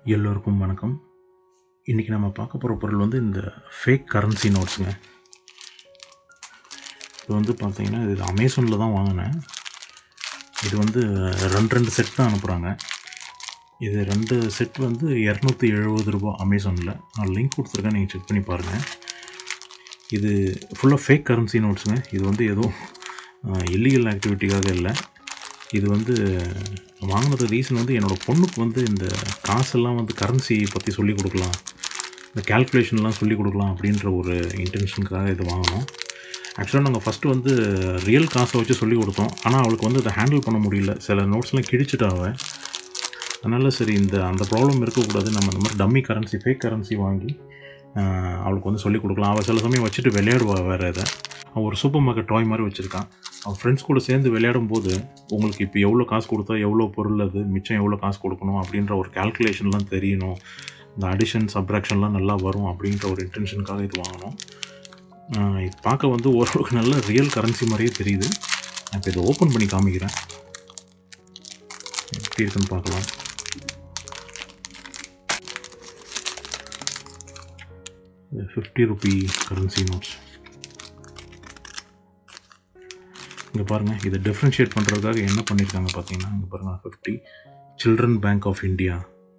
எல்லோருக்கும் வணக்கம் இன்றைக்கி நம்ம பார்க்க போகிற பொருள் வந்து இந்த ஃபேக் கரன்சி நோட்ஸுங்க இது வந்து பார்த்தீங்கன்னா இது அமேசானில் தான் வாங்கினேன் இது வந்து ரெண்டு ரெண்டு செட் தான் அனுப்புகிறாங்க இது ரெண்டு செட் வந்து இரநூத்தி எழுபது ரூபா அமேசானில் நான் லிங்க் கொடுத்துருக்கேன் நீங்கள் செக் பண்ணி பாருங்கள் இது ஃபுல்லாக ஃபேக் கரன்சி நோட்ஸுங்க இது வந்து எதுவும் இல்லீகல் ஆக்டிவிட்டிக்காக இல்லை இது வந்து வாங்கினது ரீசன் வந்து என்னோடய பொண்ணுக்கு வந்து இந்த காசெல்லாம் வந்து கரன்சி பற்றி சொல்லி கொடுக்கலாம் இந்த கேல்குலேஷன்லாம் சொல்லி கொடுக்கலாம் அப்படின்ற ஒரு இன்டென்ஷனுக்காக இது வாங்கினோம் ஆக்சுவலாக நாங்கள் ஃபஸ்ட்டு வந்து ரியல் காசை வச்சு சொல்லி கொடுத்தோம் ஆனால் அவளுக்கு வந்து அதை ஹேண்டில் பண்ண முடியல சில நோட்ஸ்லாம் கிழிச்சிட்டா அவள் அதனால் சரி இந்த அந்த ப்ராப்ளம் இருக்கக்கூடாது நம்ம இந்த மாதிரி டம்மி கரன்சி ஃபேக் கரன்சி வாங்கி ஆஹ், அவளுக்கு வந்து சொல்லி கொடுக்கலாம் அவள் சில சமயம் வச்சுட்டு விளையாடுவா வேறு இதை அவன் ஒரு சூப்பர் மார்க்கெட் டாய் மாதிரி வச்சுருக்கான் அவன் ஃப்ரெண்ட்ஸ் கூட சேர்ந்து விளையாடும் போது உங்களுக்கு இப்போ எவ்வளோ காசு கொடுத்தா எவ்வளோ பொருள் அது மிச்சம் எவ்வளோ காசு கொடுக்கணும் அப்படின்ற ஒரு கால்குலேஷன்லாம் தெரியணும் இந்த அடிஷன் சப்ராக்ஷன்லாம் நல்லா வரும் அப்படின்ற ஒரு இன்டென்ஷனுக்காக இது வாங்கினோம் ஆஹ், இது பார்க்க வந்து ஓரளவுக்கு நல்ல ரியல் கரன்சி மாதிரியே தெரியுது நான் இப்போ இதை ஓப்பன் பண்ணி காமிக்கிறேன் எப்படி இருக்குன்னு பார்க்கலாம் ஃபிஃப்டி ருபி கரன்சி நோட்ஸ் இங்கே பாருங்கள் இதை டிஃப்ரென்ஷியேட் பண்ணுறதுக்காக என்ன பண்ணியிருக்காங்க பார்த்தீங்கன்னா இங்கே பாருங்கள் fifty children bank of India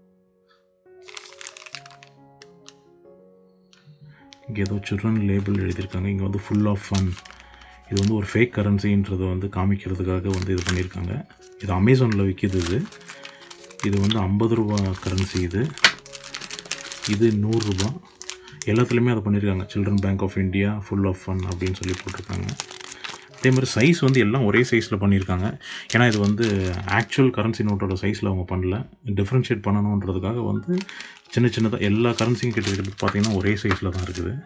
இங்கே ஏதோ சில்ட்ரன் லேபிள் எழுதியிருக்காங்க இங்கே வந்து ஃபுல் ஆஃப் ஃபன் இது வந்து ஒரு ஃபேக் கரன்சின்றதை வந்து காமிக்கிறதுக்காக வந்து இது பண்ணியிருக்காங்க இது அமேசானில் விற்கிது இது இது வந்து ஐம்பது ரூபா கரன்சி இது இது நூறுரூபா எல்லாத்துலேயுமே அதை பண்ணியிருக்காங்க children bank of India full of fun அப்படின்னு சொல்லி போட்டிருக்காங்க அதே மாதிரி சைஸ் வந்து எல்லாம் ஒரே சைஸில் பண்ணியிருக்காங்க ஏன்னா இது வந்து ஆக்சுவல் கரன்சி நோட்டோட சைஸில் அவங்க பண்ணல டிஃப்ரென்ஷியேட் பண்ணணுன்றதுக்காக வந்து சின்ன சின்னதாக எல்லா கரன்சியும் கிட்ட பார்த்தீங்கன்னா ஒரே சைஸில் தான் இருக்குது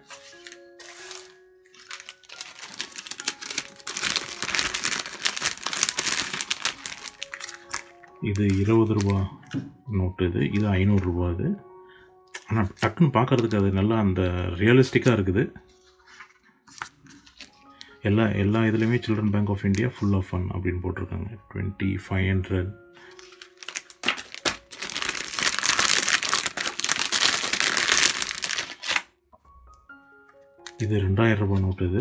இது இருபது ரூபா நோட்டு இது இது ஐநூறுரூபா இது ஆனால் டக்குன்னு பார்க்குறதுக்கு அது நல்லா அந்த ரியலிஸ்டிக்காக இருக்குது எல்லா எல்லா இதுலேயுமே children bank of India full of fun அப்படின்னு போட்டிருக்காங்க டுவெண்ட்டி ஃபைவ் ஹண்ட்ரட் இது ரெண்டாயிரம் ரூபாய் நோட்டு இது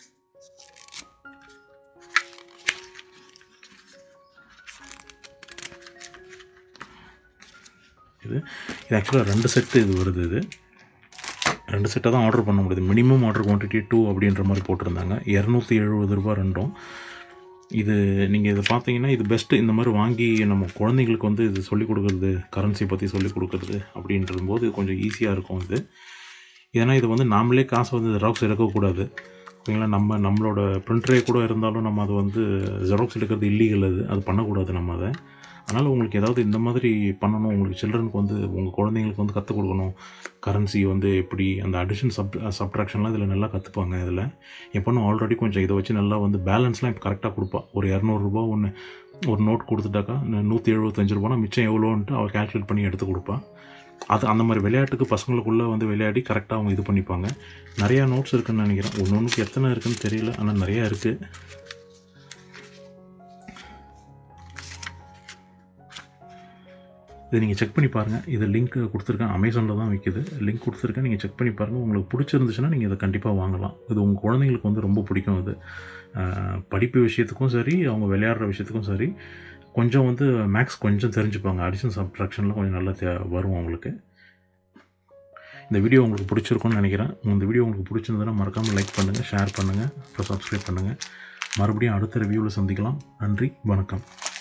இது இது ஆக்சுவலாக ரெண்டு செட்டு இது வருது இது ரெண்டு செட்டை தான் ஆர்டர் பண்ண முடியுது மினிமம் ஆர்டர் குவான்டிட்டி டூ அப்படின்ற மாதிரி போட்டிருந்தாங்க இரநூத்தி எழுபது ரூபா ரெண்டும் இது நீங்கள் இதை பார்த்தீங்கன்னா இது பெஸ்ட்டு இந்த மாதிரி வாங்கி நம்ம குழந்தைங்களுக்கு வந்து இது சொல்லிக் கொடுக்குறது கரன்சி பற்றி சொல்லிக் கொடுக்குறது அப்படின்றது போது இது கொஞ்சம் ஈஸியாக இருக்கும் இது ஏன்னா இது வந்து நாமளே காசை வந்து ஜெராக்ஸ் எடுக்கக்கூடாது ஓகேங்களா நம்ம நம்மளோட பிரிண்டரே கூட இருந்தாலும் நம்ம அது வந்து ஜெராக்ஸ் எடுக்கிறது இல்லீகல் அது அது பண்ணக்கூடாது நம்ம அதை அதனால் உங்களுக்கு ஏதாவது இந்த மாதிரி பண்ணணும் உங்களுக்கு சில்ட்ரனுக்கு வந்து உங்கள் குழந்தைங்களுக்கு வந்து கற்றுக் கொடுக்கணும் கரன்சி வந்து எப்படி அந்த அடிஷன் சப் சப்ட்ராக்ஷன்லாம் இதில் நல்லா கற்றுப்பாங்க இதில் என் பொண்ணு ஆல்ரெடி கொஞ்சம் இதை வச்சு நல்லா வந்து பேலன்ஸ்லாம் இப்போ கரெக்டாக கொடுப்பா ஒரு இரநூறுபா ஒன்று ஒரு நோட் கொடுத்துட்டாக்கா நூற்றி எழுபத்தஞ்சு ரூபானா மிச்சம் எவ்வளோன்ட்டு அவள் கால்குலேட் பண்ணி எடுத்து கொடுப்பா அது அந்த மாதிரி விளையாட்டுக்கு பசங்களுக்குள்ளே வந்து விளையாடி கரெக்டாக அவங்க இது பண்ணிப்பாங்க நிறையா நோட்ஸ் இருக்குன்னு நினைக்கிறேன் ஒன்று ஒன்றுக்கு எத்தனை இருக்குன்னு தெரியல ஆனால் நிறையா இருக்குது இது நீங்கள் செக் பண்ணி பாருங்கள் இது லிங்க் கொடுத்துருக்கேன் அமேசானில் தான் விற்கிது லிங்க் கொடுத்துருக்கேன் நீங்கள் செக் பண்ணி பாருங்கள் உங்களுக்கு பிடிச்சிருந்துச்சுன்னா நீங்கள் இதை கண்டிப்பாக வாங்கலாம் இது உங்கள் குழந்தைங்களுக்கு வந்து ரொம்ப பிடிக்கும் இது ஆஹ், படிப்பு விஷயத்துக்கும் சரி அவங்க விளையாடுற விஷயத்துக்கும் சரி கொஞ்சம் வந்து மேக்ஸ் கொஞ்சம் தெரிஞ்சுப்பாங்க அடிஷன் சப்ட்ராக்ஷன்லாம் கொஞ்சம் நல்லா தே வரும் அவங்களுக்கு இந்த வீடியோ உங்களுக்கு பிடிச்சிருக்கும்னு நினைக்கிறேன் இந்த வீடியோ உங்களுக்கு பிடிச்சிருந்ததுன்னா மறக்காமல் லைக் பண்ணுங்கள் ஷேர் பண்ணுங்கள் அப்புறம் சப்ஸ்கிரைப் பண்ணுங்கள் மறுபடியும் அடுத்த ரிவ்யூவில் சந்திக்கலாம் நன்றி வணக்கம்